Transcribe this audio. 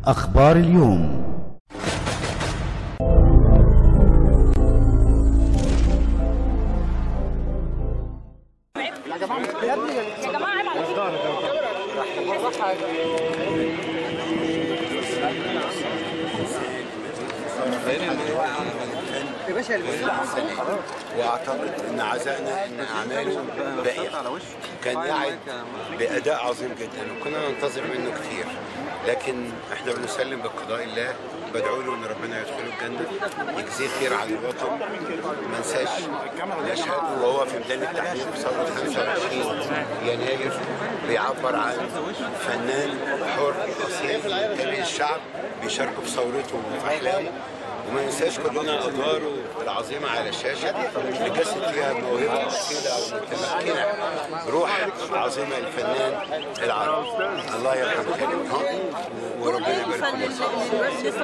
أخبار اليوم واعتقد ان عزائنا ان اعماله باقيه كان قاعد باداء عظيم جدا وكنا ننتظر منه كتير لكن احنا بنسلم بقضاء الله بدعو له ان ربنا يدخله الجنه يجزيه خير عن الوطن ما انساش مشهده وهو في ميدان التحرير في ثوره 25 يناير بيعبر عن فنان حر اصيل جميع الشعب بيشاركوا في ثورته وفي احلامه وما ننساش كلنا ادواره العظيمه على الشاشه اللي جسد فيها موهبه اصيله ومتمكنه روح عظيمه الفنان العربي الله يرحمه خالد طه وربنا يبارك الفن له اللي لسه